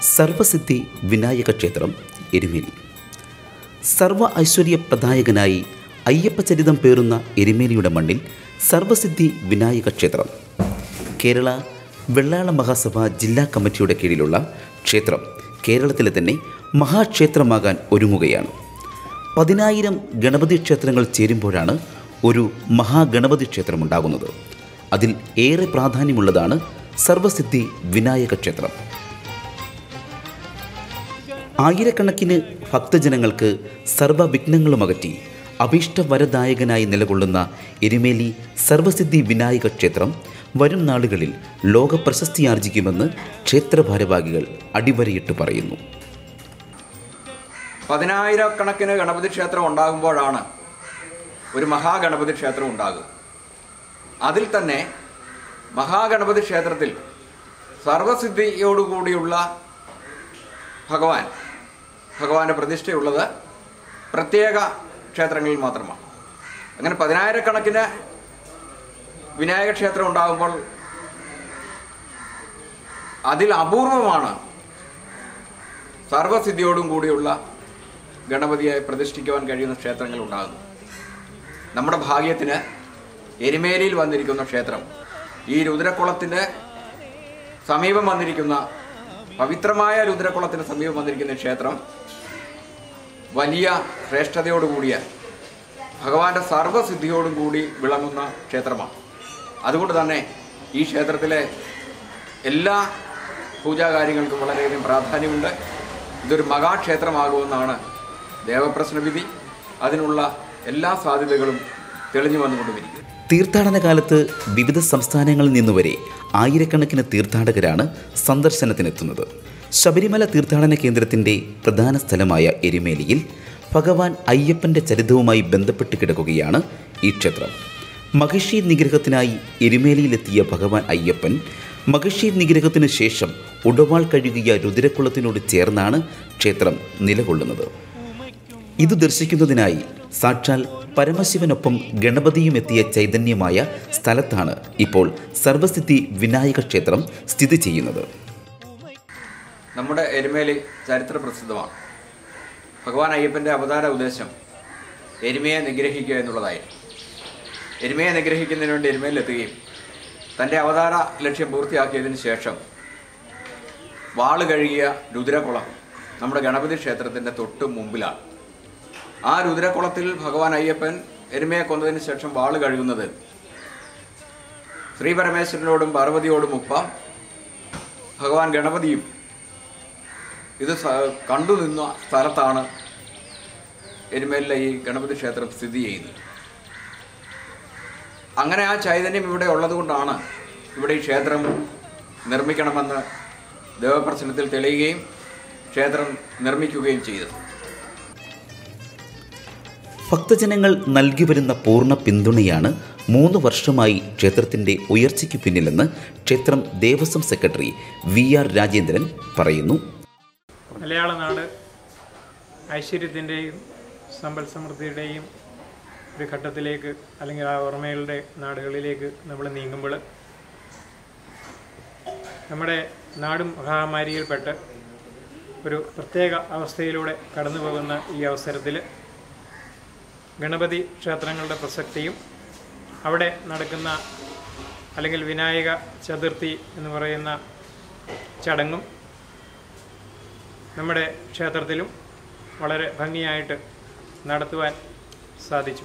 സർവസിദ്ധി വിനായക ക്ഷേത്രം എരുമേലി സർവ ഐശ്വര്യപ്രദായകനായി അയ്യപ്പചരിതം പേറുന്ന എരുമേലിയുടെ മണ്ണിൽ സർവസിദ്ധി വിനായക ക്ഷേത്രം കേരള വെള്ളാള മഹാസഭ ജില്ലാ കമ്മിറ്റിയുടെ കീഴിലുള്ള ക്ഷേത്രം കേരളത്തിലെ തന്നെ മഹാക്ഷേത്രമാകാൻ ഒരുങ്ങുകയാണ് പതിനായിരം ഗണപതി ക്ഷേത്രങ്ങൾ ചേരുമ്പോഴാണ് ഒരു മഹാഗണപതി ക്ഷേത്രമുണ്ടാകുന്നത് അതിൽ ഏറെ പ്രാധാന്യമുള്ളതാണ് സർവസിദ്ധി വിനായക ക്ഷേത്രം ആയിരക്കണക്കിന് ഭക്തജനങ്ങൾക്ക് സർവ്വവിഘ്നങ്ങളും അകറ്റി അഭീഷ്ടവരദായകനായി നിലകൊള്ളുന്ന എരുമേലി സർവസിദ്ധി വിനായക ക്ഷേത്രം വരും നാളുകളിൽ ലോക പ്രശസ്തിയാർജിക്കുമെന്ന് ക്ഷേത്ര ഭാരവാഹികൾ അടിവരയിട്ട് പറയുന്നു പതിനായിരക്കണക്കിന് ഗണപതി ക്ഷേത്രം ഉണ്ടാകുമ്പോഴാണ് ഒരു മഹാഗണപതി ക്ഷേത്രം ഉണ്ടാകുക അതിൽ തന്നെ മഹാഗണപതി ക്ഷേത്രത്തിൽ സർവസിദ്ധിയോടുകൂടിയുള്ള ഭഗവാൻ ഭഗവാന്റെ പ്രതിഷ്ഠയുള്ളത് പ്രത്യേക ക്ഷേത്രങ്ങളിൽ മാത്രമാണ് അങ്ങനെ പതിനായിരക്കണക്കിന് വിനായക ക്ഷേത്രം ഉണ്ടാകുമ്പോൾ അതിൽ അപൂർവമാണ് സർവസിദ്ധിയോടും കൂടിയുള്ള ഗണപതിയെ പ്രതിഷ്ഠിക്കുവാൻ കഴിയുന്ന ക്ഷേത്രങ്ങൾ ഉണ്ടാകുന്നു നമ്മുടെ ഭാഗ്യത്തിന് എരുമേലിയിൽ വന്നിരിക്കുന്ന ക്ഷേത്രം ഈ രുദ്രക്കുളത്തിൻ്റെ സമീപം വന്നിരിക്കുന്ന പവിത്രമായ രുദ്രക്കുളത്തിന് സമീപം വന്നിരിക്കുന്ന ഈ ക്ഷേത്രം വലിയ ശ്രേഷ്ഠതയോടുകൂടിയ ഭഗവാന്റെ സർവ്വസിദ്ധിയോടും കൂടി വിളങ്ങുന്ന ക്ഷേത്രമാണ് അതുകൊണ്ട് തന്നെ ഈ ക്ഷേത്രത്തിലെ എല്ലാ പൂജാകാര്യങ്ങൾക്കും വളരെയധികം പ്രാധാന്യമുണ്ട് ഇതൊരു മഹാക്ഷേത്രമാകുമെന്നാണ് ദേവപ്രശ്ന വിധി അതിനുള്ള എല്ലാ സാധ്യതകളും തെളിഞ്ഞു വന്നുകൊണ്ടുമിരിക്കും തീർത്ഥാടന കാലത്ത് വിവിധ സംസ്ഥാനങ്ങളിൽ നിന്നുവരെ ആയിരക്കണക്കിന് തീർത്ഥാടകരാണ് സന്ദർശനത്തിനെത്തുന്നത് ശബരിമല തീർത്ഥാടന കേന്ദ്രത്തിൻ്റെ പ്രധാന സ്ഥലമായ എരുമേലിയിൽ ഭഗവാൻ അയ്യപ്പൻ്റെ ചരിതവുമായി ബന്ധപ്പെട്ട് കിടക്കുകയാണ് ഈ ക്ഷേത്രം മഹിഷി നിഗ്രഹത്തിനായി എരുമേലിയിലെത്തിയ ഭഗവാൻ അയ്യപ്പൻ മഹിഷി നിഗ്രഹത്തിന് ശേഷം ഉടവാൾ കഴുകിയ രുദ്രക്കുളത്തിനോട് ചേർന്നാണ് ക്ഷേത്രം നിലകൊള്ളുന്നത് ഇത് ദർശിക്കുന്നതിനായി സാക്ഷാൽ പരമശിവനൊപ്പം ഗണപതിയും എത്തിയ ചൈതന്യമായ സ്ഥലത്താണ് ഇപ്പോൾ സർവസിദ്ധി വിനായക ക്ഷേത്രം സ്ഥിതി ചെയ്യുന്നത് നമ്മുടെ എരുമേലി ചരിത്ര പ്രസിദ്ധമാണ് ഭഗവാൻ അയ്യപ്പൻ്റെ അവതാര ഉദ്ദേശം എരുമയെ നിഗ്രഹിക്കുക എന്നുള്ളതായിരുന്നു എരുമയെ നിഗ്രഹിക്കുന്നതിന് വേണ്ടി എരുമയിലെത്തുകയും തൻ്റെ അവതാര ലക്ഷ്യം പൂർത്തിയാക്കിയതിന് ശേഷം വാള് കഴുകിയ രുദ്രകുളം നമ്മുടെ ഗണപതി ക്ഷേത്രത്തിൻ്റെ തൊട്ട് മുമ്പിലാണ് ആ രുദ്രകുളത്തിൽ ഭഗവാൻ അയ്യപ്പൻ എരുമയെ കൊന്നതിന് ശേഷം വാള് കഴുകുന്നത് ശ്രീ പരമേശ്വരനോടും പാർവതിയോടും ഒപ്പം ഭഗവാൻ ഗണപതിയും ഇത് സ- കണ്ടു നിന്ന സ്ഥലത്താണ് എരുമേലിലെ ഈ ഗണപതി ക്ഷേത്രം സ്ഥിതി ചെയ്യുന്നത് അങ്ങനെ ആ ചൈതന്യം ഇവിടെ ഉള്ളതുകൊണ്ടാണ് ഇവിടെ ഈ ക്ഷേത്രം നിർമ്മിക്കണമെന്ന് ദേവപ്രശ്നത്തിൽ തെളിയുകയും ക്ഷേത്രം നിർമ്മിക്കുകയും ചെയ്തത് ഭക്തജനങ്ങൾ നൽകി വരുന്ന പൂർണ്ണ പിന്തുണയാണ് മൂന്ന് വർഷമായി ക്ഷേത്രത്തിൻ്റെ ഉയർച്ചയ്ക്ക് പിന്നിലെന്ന് ക്ഷേത്രം ദേവസ്വം സെക്രട്ടറി വി ആർ രാജേന്ദ്രൻ പറയുന്നു മലയാള നാട് ഐശ്വര്യത്തിൻ്റെയും സമ്പൽ സമൃദ്ധിയുടെയും ഒരു ഘട്ടത്തിലേക്ക് അല്ലെങ്കിൽ ആ ഓർമ്മകളുടെ നാടുകളിലേക്ക് നമ്മൾ നീങ്ങുമ്പോൾ നമ്മുടെ നാടും മഹാമാരിയിൽപ്പെട്ട് ഒരു പ്രത്യേക അവസ്ഥയിലൂടെ കടന്നു പോകുന്ന ഈ അവസരത്തിൽ ഗണപതി ക്ഷേത്രങ്ങളുടെ പ്രസക്തിയും അവിടെ നടക്കുന്ന അല്ലെങ്കിൽ വിനായക ചതുർത്ഥി എന്ന് പറയുന്ന ചടങ്ങും നമ്മുടെ ക്ഷേത്രത്തിലും വളരെ ഭംഗിയായിട്ട് നടത്തുവാൻ സാധിച്ചു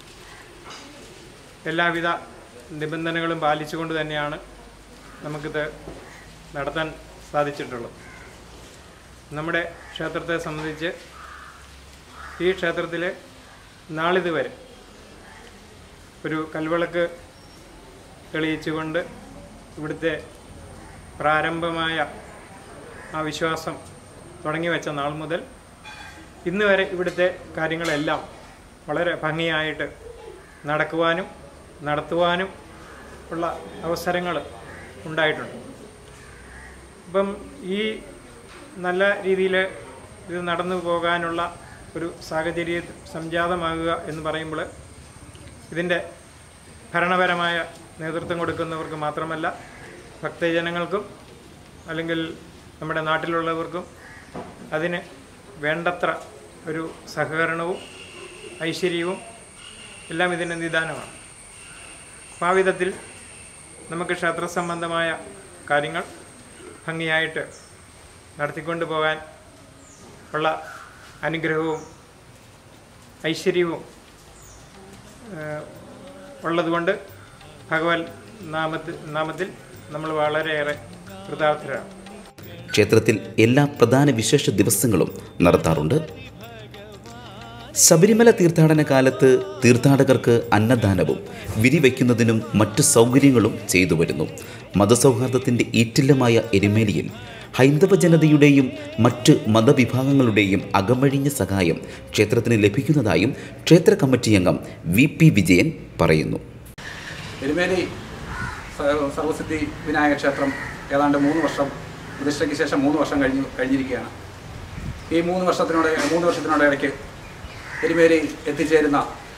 എല്ലാവിധ നിബന്ധനകളും പാലിച്ചുകൊണ്ട് തന്നെയാണ് നമുക്കിത് നടത്താൻ സാധിച്ചിട്ടുള്ളത് നമ്മുടെ ക്ഷേത്രത്തെ സംബന്ധിച്ച് ഈ ക്ഷേത്രത്തിൽ നാളിതുവരെ ഒരു കൽവിളക്ക് തെളിയിച്ചുകൊണ്ട് ഇവിടുത്തെ പ്രാരംഭമായ ആ വിശ്വാസം തുടങ്ങി വെച്ച നാൾ മുതൽ ഇന്ന് വരെ ഇവിടുത്തെ കാര്യങ്ങളെല്ലാം വളരെ ഭംഗിയായിട്ട് നടക്കുവാനും നടത്തുവാനും ഉള്ള അവസരങ്ങൾ ഉണ്ടായിട്ടുണ്ട് അപ്പം ഈ നല്ല രീതിയിൽ ഇത് നടന്നു പോകാനുള്ള ഒരു സാഹചര്യം സംജാതമാകുക എന്ന് പറയുമ്പോൾ ഇതിൻ്റെ ഭരണപരമായ നേതൃത്വം കൊടുക്കുന്നവർക്ക് മാത്രമല്ല ഭക്തജനങ്ങൾക്കും അല്ലെങ്കിൽ നമ്മുടെ നാട്ടിലുള്ളവർക്കും അതിന് വേണ്ടത്ര ഒരു സഹകരണവും ഐശ്വര്യവും എല്ലാം ഇതിന് നിദാനമാണ് അപ്പോൾ ആ വിധത്തിൽ നമുക്ക് ക്ഷേത്ര സംബന്ധമായ കാര്യങ്ങൾ ഭംഗിയായിട്ട് നടത്തിക്കൊണ്ട് പോകാൻ ഉള്ള അനുഗ്രഹവും ഐശ്വര്യവും ഏഹ്, ഉള്ളതുകൊണ്ട് ഭഗവത് നാമത്തിൽ നാമത്തിൽ നമ്മൾ വളരെയേറെ കൃതാർത്ഥരാണ് ക്ഷേത്രത്തിൽ എല്ലാ പ്രധാന വിശേഷ ദിവസങ്ങളും നടത്താറുണ്ട് ശബരിമല തീർത്ഥാടന കാലത്ത് തീർത്ഥാടകർക്ക് അന്നദാനവും വിരിവയ്ക്കുന്നതിനും മറ്റു സൗകര്യങ്ങളും ചെയ്തു വരുന്നു മതസൗഹാർദ്ദത്തിൻ്റെ ഈറ്റില്ലമായ എരുമേലിയിൽ ഹൈന്ദവ ജനതയുടെയും മറ്റ് മതവിഭാഗങ്ങളുടെയും അകമഴിഞ്ഞ സഹായം ക്ഷേത്രത്തിന് ലഭിക്കുന്നതായും ക്ഷേത്ര കമ്മിറ്റി അംഗം വി പി വിജയൻ പറയുന്നു എരുമേലി സ- സർവസിദ്ധി വിനായക ക്ഷേത്രം ഏതാണ്ട് മൂന്ന് വർഷം പ്രതിഷ്ഠയ്ക്ക് ശേഷം മൂന്ന് വർഷം കഴിഞ്ഞു കഴിഞ്ഞിരിക്കുകയാണ് ഈ മൂന്ന് വർഷത്തിനോട് മൂന്ന് വർഷത്തിനോട് ഇടയ്ക്ക് എരുമേലി എത്തിച്ചേരുന്ന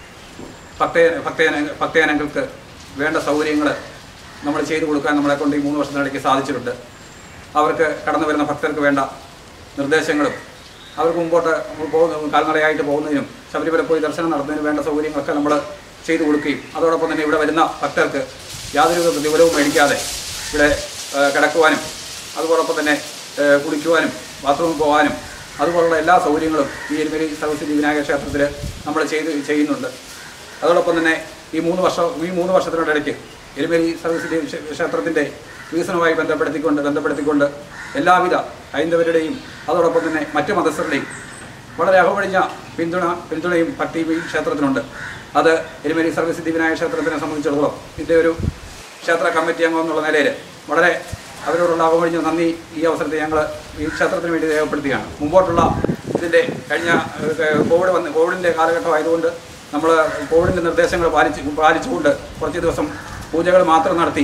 ഭക്തയ ഭക്തജന ഭക്തജനങ്ങൾക്ക് വേണ്ട സൗകര്യങ്ങൾ നമ്മൾ ചെയ്തു കൊടുക്കാൻ നമ്മളെ കൊണ്ട് ഈ മൂന്ന് വർഷത്തിനിടയ്ക്ക് സാധിച്ചിട്ടുണ്ട് അവർക്ക് കടന്നു വരുന്ന ഭക്തർക്ക് വേണ്ട നിർദ്ദേശങ്ങളും അവർക്ക് മുമ്പോട്ട് പോകുന്ന കാൽനടയായിട്ട് പോകുന്നതിനും ശബരിമല പോയി ദർശനം നടത്തുന്നതിനും വേണ്ട സൗകര്യങ്ങളൊക്കെ നമ്മൾ ചെയ്തു കൊടുക്കുകയും അതോടൊപ്പം തന്നെ ഇവിടെ വരുന്ന ഭക്തർക്ക് യാതൊരു പ്രതിഫലവും മേടിക്കാതെ ഇവിടെ ഏഹ്, കിടക്കുവാനും അതോടൊപ്പം തന്നെ ഏഹ്, കുളിക്കുവാനും ബാത്റൂമിൽ പോകാനും അതുപോലുള്ള എല്ലാ സൗകര്യങ്ങളും ഈ എരുമേലി സർവസിദ്ധി വിനായക ക്ഷേത്രത്തിൽ നമ്മൾ ചെയ്ത് ചെയ്യുന്നുണ്ട് അതോടൊപ്പം തന്നെ ഈ മൂന്ന് വർഷം ഈ മൂന്ന് വർഷത്തിനിടയ്ക്ക് എരുമേലി സർവീസിൻ്റെ ക്ഷേത്രത്തിൻ്റെ വികസനവുമായി ബന്ധപ്പെടുത്തിക്കൊണ്ട് ബന്ധപ്പെടുത്തിക്കൊണ്ട് എല്ലാവിധ ഹൈന്ദവരുടെയും അതോടൊപ്പം തന്നെ മറ്റ് മതസ്ഥരുടെയും വളരെ അകമഴിഞ്ഞ പിന്തുണ പിന്തുണയും ഭക്തിയും ഈ ക്ഷേത്രത്തിനുണ്ട് അത് എരുമേലി സർവീസിദ്ധി വിനായക ക്ഷേത്രത്തിനെ സംബന്ധിച്ചിടത്തോളം ഇതിൻ്റെ ഒരു ക്ഷേത്ര കമ്മിറ്റി അംഗം എന്നുള്ള നിലയിൽ വളരെ അവരോടുള്ള അവമഴിഞ്ഞ നന്ദി ഈ അവസരത്തിൽ ഞങ്ങൾ ഈ ക്ഷേത്രത്തിന് വേണ്ടി രേഖപ്പെടുത്തുകയാണ് മുമ്പോട്ടുള്ള ഇതിൻ്റെ കഴിഞ്ഞ ഏഹ്, കോവിഡ് വന്ന് കോവിഡിൻ്റെ കാലഘട്ടമായതുകൊണ്ട് നമ്മൾ കോവിഡിൻ്റെ നിർദ്ദേശങ്ങൾ പാലിച്ച് പാലിച്ചുകൊണ്ട് കുറച്ച് ദിവസം പൂജകൾ മാത്രം നടത്തി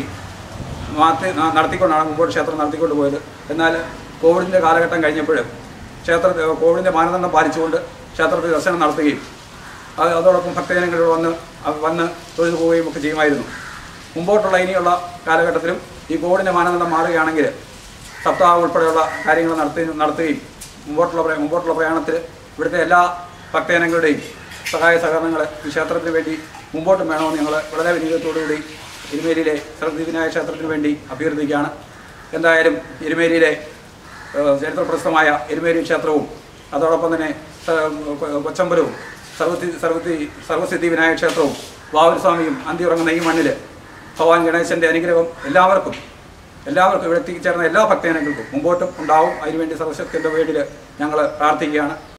മാറ്റി ന- നടത്തിക്കൊണ്ടാണ് മുമ്പോട്ട് ക്ഷേത്രം നടത്തിക്കൊണ്ട് പോയത് എന്നാൽ കോവിഡിൻ്റെ കാലഘട്ടം കഴിഞ്ഞപ്പോൾ ക്ഷേത്ര കോവിഡിൻ്റെ മാനദണ്ഡം പാലിച്ചുകൊണ്ട് ക്ഷേത്രത്തിൽ ദർശനം നടത്തുകയും അത് അതോടൊപ്പം ഭക്തജനങ്ങളോട് വന്ന് അവ- വന്ന് തൊഴുതു പോവുകയും ഒക്കെ ചെയ്യുമായിരുന്നു മുമ്പോട്ടുള്ള ഇനിയുള്ള കാലഘട്ടത്തിലും ഈ കോവിഡിൻ്റെ മാനദണ്ഡം മാറുകയാണെങ്കിൽ സപ്താഹം ഉൾപ്പെടെയുള്ള കാര്യങ്ങൾ നടത്തി നടത്തുകയും മുമ്പോട്ടുള്ള പ്രയ- മുമ്പോട്ടുള്ള പ്രയാണത്തിൽ ഇവിടുത്തെ എല്ലാ ഭക്തജനങ്ങളുടെയും സഹായ സഹകരണങ്ങൾ ഈ ക്ഷേത്രത്തിന് വേണ്ടി മുമ്പോട്ടും വേണമെന്ന് ഞങ്ങൾ വളരെ വിനീതത്തോടുകൂടി എരുമേലിയിലെ സർവദീപനായ ക്ഷേത്രത്തിന് വേണ്ടി അഭ്യർത്ഥിക്കുകയാണ് എന്തായാലും എരുമേലിയിലെ ഏഹ്, ചരിത്രപ്രസിദ്ധമായ എരുമേലി ക്ഷേത്രവും അതോടൊപ്പം തന്നെ സ- കൊച്ചമ്പലവും സർവത്തി സർവത്തി സർവസിദ്ധി വിനായക ക്ഷേത്രവും വാവൂർസ്വാമിയും അന്തിയുറങ്ങുന്ന ഈ മണ്ണിൽ ഭഗവാൻ ഗണേശൻ്റെ അനുഗ്രഹം എല്ലാവർക്കും എല്ലാവർക്കും ഇവിടെ എത്തിച്ചേർന്ന എല്ലാ ഭക്തജനങ്ങൾക്കും മുമ്പോട്ടും ഉണ്ടാവും അതിനുവേണ്ടി സർവശക്തിൻ്റെ പേരിൽ ഞങ്ങൾ പ്രാർത്ഥിക്കുകയാണ്